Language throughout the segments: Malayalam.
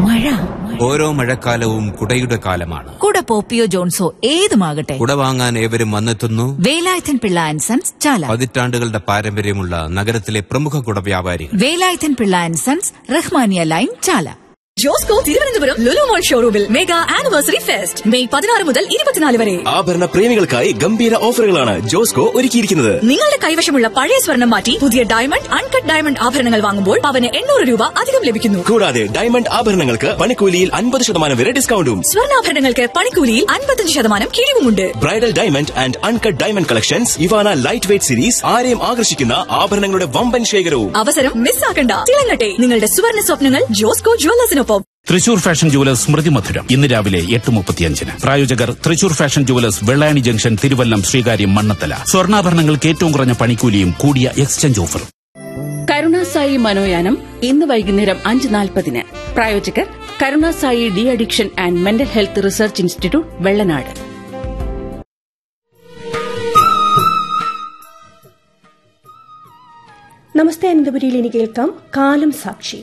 മഴ ഓരോ മഴക്കാലവും കുടയുടെ കാലമാണ് കുട പോപ്പിയോ ജോൺസോ ഏതുമാകട്ടെ കുട വാങ്ങാൻ ഏവരും വന്നെത്തുന്നു വേലായുധൻ പിള്ള ആൻഡ് സൺസ് ചാല പതിറ്റാണ്ടുകളുടെ പാരമ്പര്യമുള്ള നഗരത്തിലെ പ്രമുഖ കുട വ്യാപാരികൾ Velayudhan Pillai and sons Rahmania line Chala Josco Thiruvananthapuram Lulu mall ഷോറൂമിൽ മെഗാ ആനിവേഴ്സറി ഫെസ്റ്റ് മെയ് പതിനാറ് മുതൽ ഇരുപത്തിനാല് വരെ ആഭരണ പ്രേമികൾക്കായി ഗംഭീര ഓഫറുകളാണ് ജോസ്കോ ഒരുക്കിയിരിക്കുന്നത് നിങ്ങളുടെ കൈവശമുള്ള പഴയ സ്വർണം മാറ്റി പുതിയ ഡയമണ്ട് അൺകട്ട് ഡയമണ്ട് ആഭരണങ്ങൾ വാങ്ങുമ്പോൾ അവന് എണ്ണൂറ് രൂപ അധികം ലഭിക്കുന്നു കൂടാതെ ഡയമണ്ട് ആഭരണങ്ങൾക്ക് പണിക്കൂലിയിൽ അൻപത് ശതമാനം വരെ ഡിസ്കൗണ്ടും സ്വർണ്ണാഭരണങ്ങൾക്ക് പണിക്കൂലിയിൽ അൻപത്തഞ്ച് ശതമാനം കിഴിവുമുണ്ട് bridal diamond and uncut diamond collections Ivana light weight series ആരെയും ആകർഷിക്കുന്ന ആഭരണങ്ങളുടെ വമ്പൻ ശേഖരവും അവസരം മിസ്സാക്കണ്ട തിളങ്ങട്ടെ നിങ്ങളുടെ സുവർണ സ്വപ്നങ്ങൾ ജോസ്കോ ജ്വല്ലേഴ്സിനൊപ്പം തൃശൂർ ഫാഷൻ ജുവലേഴ്സ് സ്മൃതി മധുരം ഇന്ന് രാവിലെ എട്ട് മുപ്പത്തിയഞ്ചിന് പ്രായോജകർ Thrissur fashion jewellers Vellayani junction Thiruvallam Sreekaryam Mannanthala സ്വർണ്ണാഭരണങ്ങൾക്ക് ഏറ്റവും കുറഞ്ഞ പണിക്കൂലിയും കൂടിയ എക്സ്ചേഞ്ച് ഓഫറും കരുണാസായി മനോയാനം ഇന്ന് വൈകുന്നേരം അഞ്ച് നാൽപ്പതിന് പ്രായോജകർ Karunasai de addiction and mental health research institute Vellanad നമസ്തേ അനന്തപുരിയിൽ ഇനി കേൾക്കാം കാലം സാക്ഷി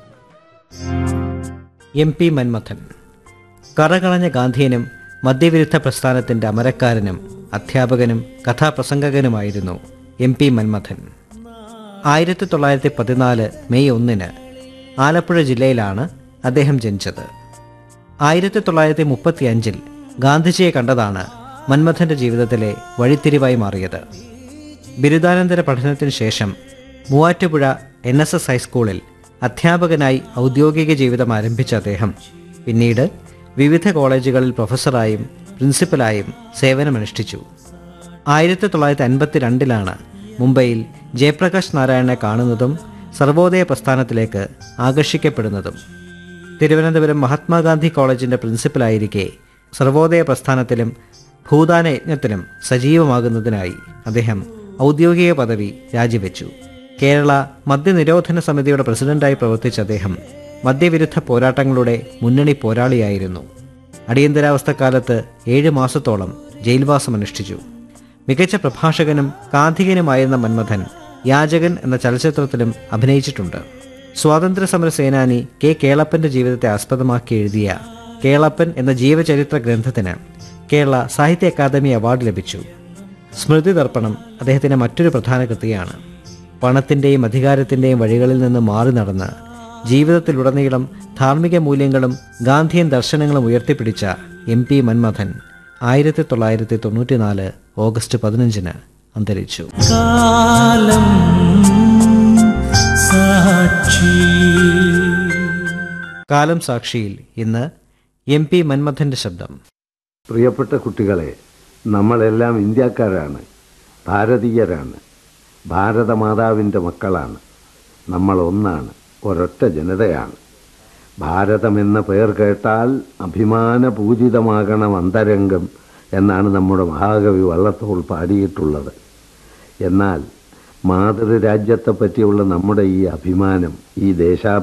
എം പി മന്മഥൻ കറകളഞ്ഞ ഗാന്ധിയനും മദ്യവിരുദ്ധ പ്രസ്ഥാനത്തിന്റെ അമരക്കാരനും അധ്യാപകനും കഥാപ്രസംഗകനുമായിരുന്നു എം പി മന്മഥൻ ആയിരത്തി തൊള്ളായിരത്തി പതിനാല് മെയ് ഒന്നിന് ആലപ്പുഴ ജില്ലയിലാണ് അദ്ദേഹം ജനിച്ചത് ആയിരത്തി തൊള്ളായിരത്തി മുപ്പത്തി അഞ്ചിൽ ഗാന്ധിജിയെ കണ്ടതാണ് മന്മഥന്റെ ജീവിതത്തിലെ വഴിത്തിരിവായി മാറിയത് ബിരുദാനന്തര പഠനത്തിന് ശേഷം മൂവാറ്റുപുഴ എൻ എസ് എസ് ഹൈസ്കൂളിൽ അധ്യാപകനായി ഔദ്യോഗിക ജീവിതം ആരംഭിച്ച അദ്ദേഹം പിന്നീട് വിവിധ കോളേജുകളിൽ പ്രൊഫസറായും പ്രിൻസിപ്പലായും സേവനമനുഷ്ഠിച്ചു ആയിരത്തി തൊള്ളായിരത്തി അൻപത്തിരണ്ടിലാണ് മുംബൈയിൽ ജയപ്രകാശ് നാരായണനെ കാണുന്നതും സർവോദയ പ്രസ്ഥാനത്തിലേക്ക് ആകർഷിക്കപ്പെടുന്നതും തിരുവനന്തപുരം മഹാത്മാഗാന്ധി കോളേജിന്റെ പ്രിൻസിപ്പലായിരിക്കെ സർവോദയ പ്രസ്ഥാനത്തിലും ഭൂദാന യജ്ഞത്തിലും സജീവമാകുന്നതിനായി അദ്ദേഹം ഔദ്യോഗിക പദവി രാജിവെച്ചു കേരള മദ്യനിരോധന സമിതിയുടെ പ്രസിഡന്റായി പ്രവർത്തിച്ച അദ്ദേഹം മദ്യവിരുദ്ധ പോരാട്ടങ്ങളുടെ മുന്നണി പോരാളിയായിരുന്നു അടിയന്തരാവസ്ഥക്കാലത്ത് ഏഴ് മാസത്തോളം ജയിൽവാസം അനുഷ്ഠിച്ചു മികച്ച പ്രഭാഷകനും കാന്തികനുമായിരുന്ന മന്മഥൻ യാചകൻ എന്ന ചലച്ചിത്രത്തിലും അഭിനയിച്ചിട്ടുണ്ട് സ്വാതന്ത്ര്യ സമര സേനാനി കെ കേളപ്പന്റെ ജീവിതത്തെ ആസ്പദമാക്കി എഴുതിയ കേളപ്പൻ എന്ന ജീവചരിത്ര ഗ്രന്ഥത്തിന് കേരള സാഹിത്യ അക്കാദമി അവാർഡ് ലഭിച്ചു സ്മൃതി ദർപ്പണം അദ്ദേഹത്തിന്റെ മറ്റൊരു പ്രധാന കൃതിയാണ് പണത്തിന്റെയും അധികാരത്തിന്റെയും വഴികളിൽ നിന്ന് മാറി നടന്ന് ജീവിതത്തിലുടനീളം ധാർമ്മിക മൂല്യങ്ങളും ഗാന്ധിയൻ ദർശനങ്ങളും ഉയർത്തിപ്പിടിച്ച എം പി മന്മഥൻ ആയിരത്തി തൊള്ളായിരത്തി തൊണ്ണൂറ്റിനാല് ഓഗസ്റ്റ് പതിനഞ്ചിന് അന്തരിച്ചു കാലം സാക്ഷിയിൽ ഇന്ന് എം പി മന്മഥന്റെ ശബ്ദം പ്രിയപ്പെട്ട കുട്ടികളെ നമ്മളെല്ലാം ഇന്ത്യക്കാരാണ് ഭാരതീയരാണ് ഭാരതമാതാവിൻ്റെ മക്കളാണ് നമ്മൾ ഒന്നാണ് ഒരൊറ്റ ജനതയാണ് ഭാരതമെന്ന പേർ കേട്ടാൽ അഭിമാനപൂജിതമാകണം അന്തരംഗം എന്നാണ് നമ്മുടെ മഹാകവി വള്ളത്തോൾ പാടിയിട്ടുള്ളത് എന്നാൽ മാതൃരാജ്യത്തെ പറ്റിയുള്ള നമ്മുടെ ഈ അഭിമാനം ഈ ദേശാ